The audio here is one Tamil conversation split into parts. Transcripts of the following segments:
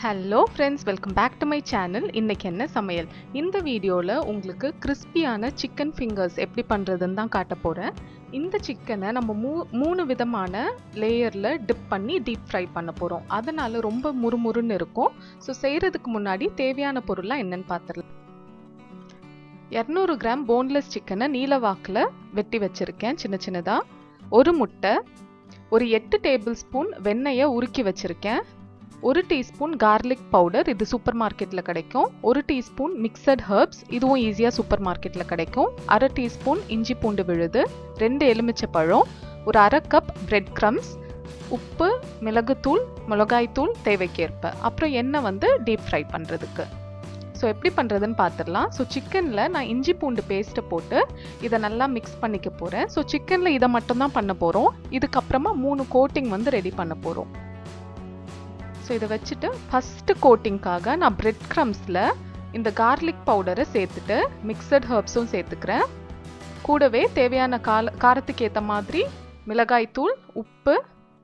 hello friends welcome back to my channel இன்னைக்கு என்ன சமையல் இந்த வீடியோவில் உங்களுக்கு கிறிஸ்பியான சிக்கன் ஃபிங்கர்ஸ் எப்படி பண்ணுறதுன்னு தான் காட்ட போகிறேன் இந்த சிக்கனை நம்ம மூ மூணு விதமான லேயரில் டிப் பண்ணி டீப் ஃப்ரை பண்ண போகிறோம் அதனால ரொம்ப முறுமுறுன்னு இருக்கும் ஸோ செய்கிறதுக்கு முன்னாடி தேவையான பொருளாக என்னன்னு பார்த்துடலாம் இரநூறு கிராம் போன்லெஸ் சிக்கனை நீல வாக்கில் வெட்டி வச்சுருக்கேன் சின்ன சின்னதாக ஒரு முட்டை ஒரு எட்டு டேபிள் ஸ்பூன் வெண்ணெயை உருக்கி வச்சுருக்கேன் ஒரு டீஸ்பூன் கார்லிக் பவுடர் இது சூப்பர் மார்க்கெட்டில் கிடைக்கும் ஒரு டீஸ்பூன் மிக்சட் ஹர்ப்ஸ் இதுவும் ஈஸியாக சூப்பர் மார்க்கெட்டில் கிடைக்கும் அரை டீஸ்பூன் இஞ்சி பூண்டு விழுது ரெண்டு எலுமிச்சை பழம் ஒரு அரை கப் பிரெட் க்ரம்ஸ் உப்பு மிளகுத்தூள் மிளகாய்த்தூள் தேவைக்கேற்ப அப்புறம் எண்ணெய் வந்து டீப் ஃப்ரை பண்ணுறதுக்கு ஸோ எப்படி பண்ணுறதுன்னு பார்த்துடலாம் ஸோ சிக்கனில் நான் இஞ்சி பூண்டு பேஸ்ட்டை போட்டு இதை நல்லா மிக்ஸ் பண்ணிக்க போகிறேன் ஸோ சிக்கனில் இதை மட்டும்தான் பண்ண போகிறோம் இதுக்கப்புறமா மூணு கோட்டிங் வந்து ரெடி பண்ண போகிறோம் ஸோ இதை வச்சுட்டு ஃபஸ்ட்டு கோட்டிங்காக நான் பிரெட் க்ரம்ஸில் இந்த கார்லிக் பவுடரை சேர்த்துட்டு மிக்சட் ஹர்ப்ஸும் சேர்த்துக்கிறேன் கூடவே தேவையான கால காரத்துக்கு ஏற்ற மாதிரி மிளகாய்த்தூள் உப்பு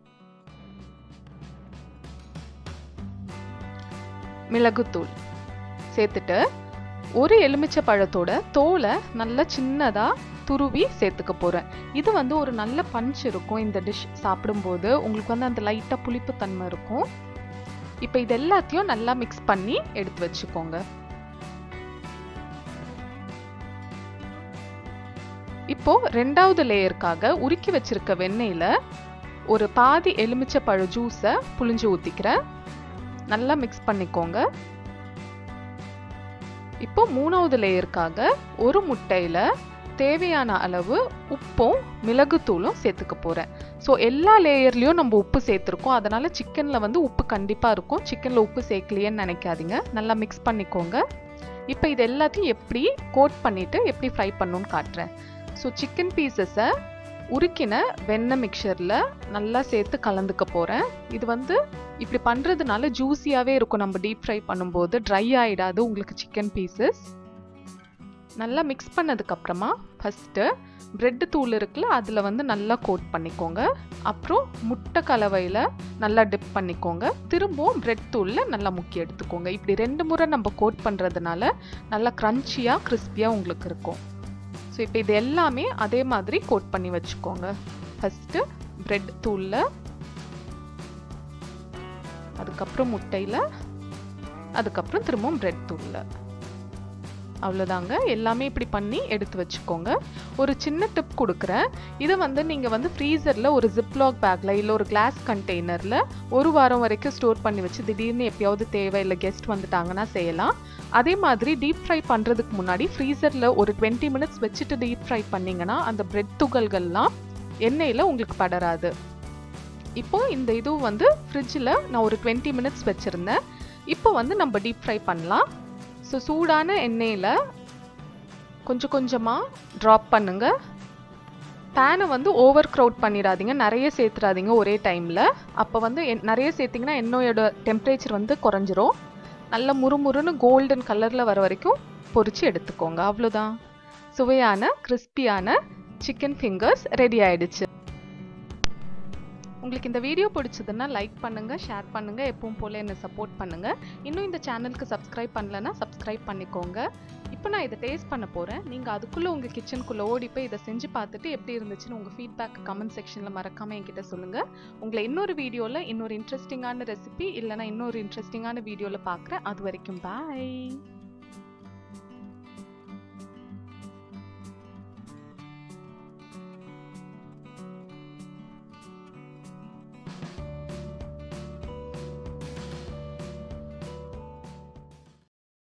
மிளகுத்தூள் சேர்த்துட்டு ஒரு எலுமிச்சை பழத்தோட தோலை நல்லா சின்னதாக துருவி சேர்த்துக்க போகிறேன் இது வந்து ஒரு நல்ல பஞ்ச் இருக்கும் இந்த டிஷ் சாப்பிடும்போது உங்களுக்கு வந்து அந்த லைட்டாக புளிப்பு தன்மை இருக்கும் இப்போ இது எல்லாத்தையும் நல்லா மிக்ஸ் பண்ணி எடுத்து வச்சுக்கோங்க இப்போ ரெண்டாவது லேயருக்காக உருக்கி வச்சிருக்க வெண்ணெயில ஒரு பாதி எலுமிச்சை பழ ஜூஸை புளிஞ்சு ஊத்திக்கிறேன் நல்லா மிக்ஸ் பண்ணிக்கோங்க இப்போ மூணாவது லேயருக்காக ஒரு முட்டையில தேவையான அளவு உப்பும் மிளகுத்தூளும் சேர்த்துக்க போகிறேன் ஸோ எல்லா லேயர்லேயும் நம்ம உப்பு சேர்த்துருக்கோம் அதனால் சிக்கனில் வந்து உப்பு கண்டிப்பாக இருக்கும் சிக்கனில் உப்பு சேர்க்கலையேன்னு நினைக்காதீங்க நல்லா மிக்ஸ் பண்ணிக்கோங்க இப்போ இது எல்லாத்தையும் எப்படி கோட் பண்ணிவிட்டு எப்படி ஃப்ரை பண்ணணும்னு காட்டுறேன் ஸோ சிக்கன் பீசஸை உருக்கின வெண்ணெய் மிக்சரில் நல்லா சேர்த்து கலந்துக்க போகிறேன் இது வந்து இப்படி பண்ணுறதுனால ஜூஸியாகவே இருக்கும் நம்ம டீப் ஃப்ரை பண்ணும்போது ட்ரை ஆகிடாது உங்களுக்கு சிக்கன் பீசஸ் நல்லா மிக்ஸ் பண்ணதுக்கப்புறமா ஃபஸ்ட்டு பிரெட் தூள் இருக்குல்ல அதில் வந்து நல்லா கோட் பண்ணிக்கோங்க அப்புறம் முட்டை கலவையில் நல்லா டிப் பண்ணிக்கோங்க திரும்பவும் பிரெட் தூளில் நல்லா முக்கி எடுத்துக்கோங்க இப்படி ரெண்டு முறை நம்ம கோட் பண்ணுறதுனால நல்லா க்ரன்ச்சியாக கிறிஸ்பியாக உங்களுக்கு இருக்கும் ஸோ இப்போ இது எல்லாமே அதே மாதிரி கோட் பண்ணி வச்சுக்கோங்க ஃபஸ்ட்டு பிரெட் தூளில் அதுக்கப்புறம் முட்டையில் அதுக்கப்புறம் திரும்பவும் பிரெட் தூளில் அவ்வளோதாங்க எல்லாமே இப்படி பண்ணி எடுத்து வச்சுக்கோங்க ஒரு சின்ன டிப் கொடுக்குறேன் இதை வந்து நீங்கள் வந்து ஃப்ரீசரில் ஒரு ஜிப்லாக் பேக்கில் இல்லை ஒரு கிளாஸ் கண்டெய்னரில் ஒரு வாரம் வரைக்கும் ஸ்டோர் பண்ணி வச்சு திடீர்னு எப்பயாவது தேவை இல்லை கெஸ்ட் வந்துட்டாங்கன்னா செய்யலாம் அதே மாதிரி டீப் ஃப்ரை பண்ணுறதுக்கு முன்னாடி ஃப்ரீசரில் ஒரு டுவெண்ட்டி மினிட்ஸ் வச்சுட்டு டீப் ஃப்ரை பண்ணிங்கன்னா அந்த பிரெட் துகள்கள்லாம் எண்ணெயில் உங்களுக்கு படராது இப்போ இந்த இது வந்து ஃப்ரிட்ஜில் நான் ஒரு டுவெண்ட்டி மினிட்ஸ் வச்சுருந்தேன் இப்போ வந்து நம்ம டீப் ஃப்ரை பண்ணலாம் ஸோ சூடான எண்ணெயில் கொஞ்சம் கொஞ்சமாக ட்ராப் பண்ணுங்க பேனை வந்து ஓவர் க்ரௌட் பண்ணிடாதீங்க நிறைய சேர்த்துடாதீங்க ஒரே டைமில் அப்போ வந்து நிறைய சேர்த்திங்கன்னா எண்ணெயோட டெம்பரேச்சர் வந்து குறைஞ்சிரும் நல்ல முறுமுறுன்னு கோல்டன் கலரில் வர வரைக்கும் பொரிச்சு எடுத்துக்கோங்க அவ்வளோதான் சுவையான கிறிஸ்பியான சிக்கன் ஃபிங்கர்ஸ் ரெடி ஆயிடுச்சு உங்களுக்கு இந்த வீடியோ பிடிச்சதுன்னா லைக் பண்ணுங்க ஷேர் பண்ணுங்க எப்பவும் போல என்ன சப்போர்ட் பண்ணுங்க இன்னும் இந்த சேனலுக்கு சப்ஸ்கிரைப் பண்ணலன்னா சப்ஸ்கிரைப் பண்ணிக்கோங்க இப்போ நான் இதை டேஸ்ட் பண்ண போறேன் நீங்க அதுக்குள்ள உங்க கிச்சனுக்குள்ள ஓடி போய் இதை செஞ்சு பார்த்துட்டு எப்படி இருந்துச்சுன்னு உங்க ஃபீட்பேக் கமெண்ட் செக்ஷன்ல மறக்காம என்கிட்ட சொல்லுங்க உங்களை இன்னொரு வீடியோல இன்னொரு இன்ட்ரெஸ்டிங்கான ரெசிபி இல்லைன்னா இன்னொரு இன்ட்ரெஸ்டிங்கான வீடியோல பார்க்குறேன் அது வரைக்கும் பாய்